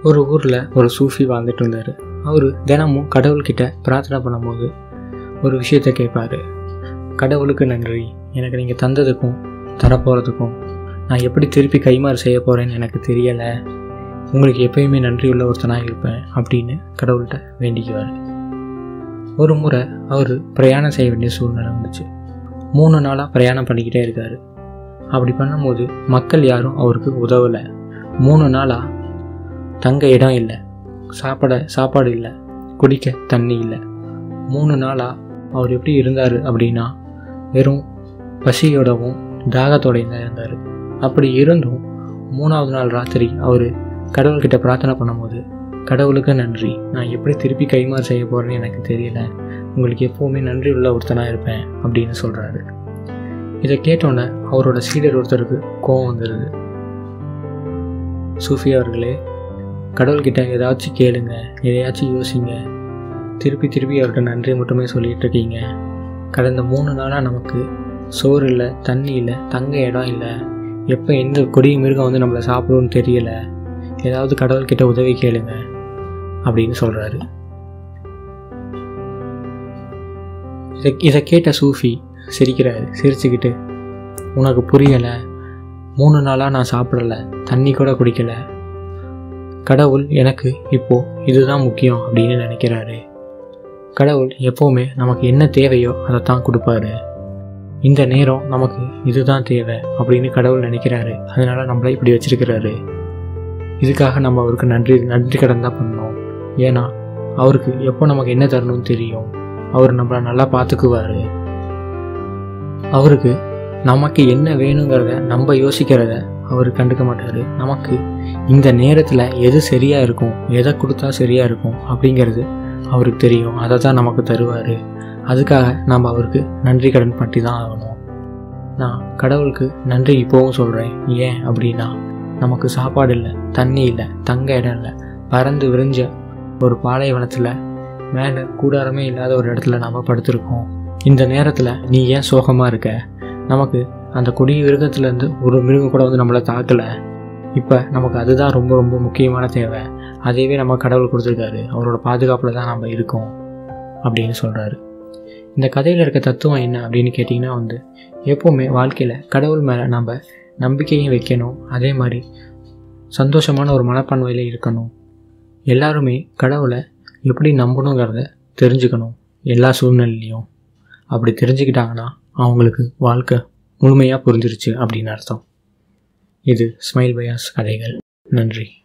ஒரு ஊரில் ஒரு சூஃபி வாழ்ந்துட்டு இருந்தார் அவர் தினமும் கடவுள்கிட்ட பிரார்த்தனை பண்ணும்போது ஒரு விஷயத்த கேட்பாரு கடவுளுக்கு நன்றி எனக்கு நீங்கள் தந்ததுக்கும் தரப்போகிறதுக்கும் நான் எப்படி திருப்பி கைமாறு செய்ய போகிறேன்னு எனக்கு தெரியலை உங்களுக்கு எப்பயுமே நன்றி உள்ள ஒருத்தனாக இருப்பேன் அப்படின்னு கடவுள்கிட்ட வேண்டிக்குவார் ஒரு முறை அவர் பிரயாணம் செய்ய வேண்டிய சூழ்நிலை வந்துச்சு மூணு நாளாக பிரயாணம் பண்ணிக்கிட்டே இருக்கார் அப்படி பண்ணும்போது மக்கள் யாரும் அவருக்கு உதவலை மூணு நாளாக தங்க இடம் இல்லை சாப்பிட சாப்பாடு இல்லை குடிக்க தண்ணி இல்லை மூணு நாளாக அவர் எப்படி இருந்தார் அப்படின்னா வெறும் பசியோடவும் தாகத்தோடையும் தான் இருந்தார் அப்படி இருந்தும் மூணாவது நாள் ராத்திரி அவர் கடவுள்கிட்ட பிரார்த்தனை பண்ணும்போது கடவுளுக்கு நன்றி நான் எப்படி திருப்பி கைமாறு செய்ய போகிறேன்னு எனக்கு தெரியல உங்களுக்கு எப்போவுமே நன்றி உள்ள ஒருத்தனாக இருப்பேன் அப்படின்னு சொல்கிறாரு இதை கேட்டோன்னே அவரோட சீடர் ஒருத்தருக்கு கோவம் வந்துடுது சூஃபி அவர்களே கடவுள்கிட்ட ஏதாச்சும் கேளுங்க எதையாச்சும் யோசிங்க திருப்பி திருப்பி அவர்கிட்ட நன்றி மட்டுமே சொல்லிட்டு இருக்கீங்க கடந்த மூணு நாளாக நமக்கு சோறு இல்லை தண்ணி இல்லை தங்க இடம் இல்லை எப்போ எந்த கொடி மிருகம் வந்து நம்மளை சாப்பிடும்னு தெரியல ஏதாவது கடவுள்கிட்ட உதவி கேளுங்க அப்படின்னு சொல்கிறாரு இதை இதை கேட்ட சூஃபி சிரிக்கிறாரு சிரிச்சுக்கிட்டு உனக்கு புரியலை மூணு நாளாக நான் சாப்பிடலை தண்ணி கூட குடிக்கலை கடவுள் எனக்கு இப்போ இதுதான் முக்கியம் அப்படின்னு நினைக்கிறாரு கடவுள் எப்போவுமே நமக்கு என்ன தேவையோ அதை தான் கொடுப்பாரு இந்த நேரம் நமக்கு இதுதான் தேவை அப்படின்னு கடவுள் நினைக்கிறாரு அதனால நம்மளை இப்படி வச்சிருக்கிறாரு இதுக்காக நம்ம அவருக்கு நன்றி நன்றி கடன் தான் பண்ணோம் ஏன்னா அவருக்கு எப்போ நமக்கு என்ன தரணும்னு தெரியும் அவர் நம்மளை நல்லா பார்த்துக்குவாரு அவருக்கு நமக்கு என்ன வேணுங்கிறத நம்ம யோசிக்கிறத அவர் கண்டுக்க மாட்டார் நமக்கு இந்த நேரத்தில் எது சரியாக இருக்கும் எதை கொடுத்தா சரியாக இருக்கும் அப்படிங்கிறது அவருக்கு தெரியும் அதை தான் நமக்கு தருவார் அதுக்காக நம்ம அவருக்கு நன்றி கடன் பற்றி தான் ஆகணும் நான் கடவுளுக்கு நன்றி இப்போவும் சொல்கிறேன் ஏன் அப்படின்னா நமக்கு சாப்பாடு இல்லை தண்ணி இல்லை தங்க இடம் இல்லை பறந்து விரிஞ்ச ஒரு பாலைவனத்தில் மேலே கூடாரமே இல்லாத ஒரு இடத்துல நம்ம படுத்திருக்கோம் இந்த நேரத்தில் நீ ஏன் சோகமாக இருக்க நமக்கு அந்த கொடிய மிருகத்துலேருந்து ஒரு மிருகம் கூட வந்து நம்மளை தாக்கலை இப்போ நமக்கு அதுதான் ரொம்ப ரொம்ப முக்கியமான தேவை அதையவே நம்ம கடவுள் கொடுத்துருக்காரு அவரோட பாதுகாப்பில் தான் நம்ம இருக்கோம் அப்படின்னு சொல்கிறாரு இந்த கதையில் இருக்க தத்துவம் என்ன அப்படின்னு கேட்டிங்கன்னா வந்து எப்போவுமே வாழ்க்கையில் கடவுள் மேலே நம்ம நம்பிக்கையும் வைக்கணும் அதே மாதிரி சந்தோஷமான ஒரு மனப்பான்மையில் இருக்கணும் எல்லாருமே கடவுளை எப்படி நம்பணுங்கிறத தெரிஞ்சுக்கணும் எல்லா சூழ்நிலையிலையும் அப்படி தெரிஞ்சுக்கிட்டாங்கன்னா அவங்களுக்கு வாழ்க்கை முழுமையாக புரிஞ்சிருச்சு அப்படின்னு அர்த்தம் இது ஸ்மைல் பயாஸ் கதைகள் நன்றி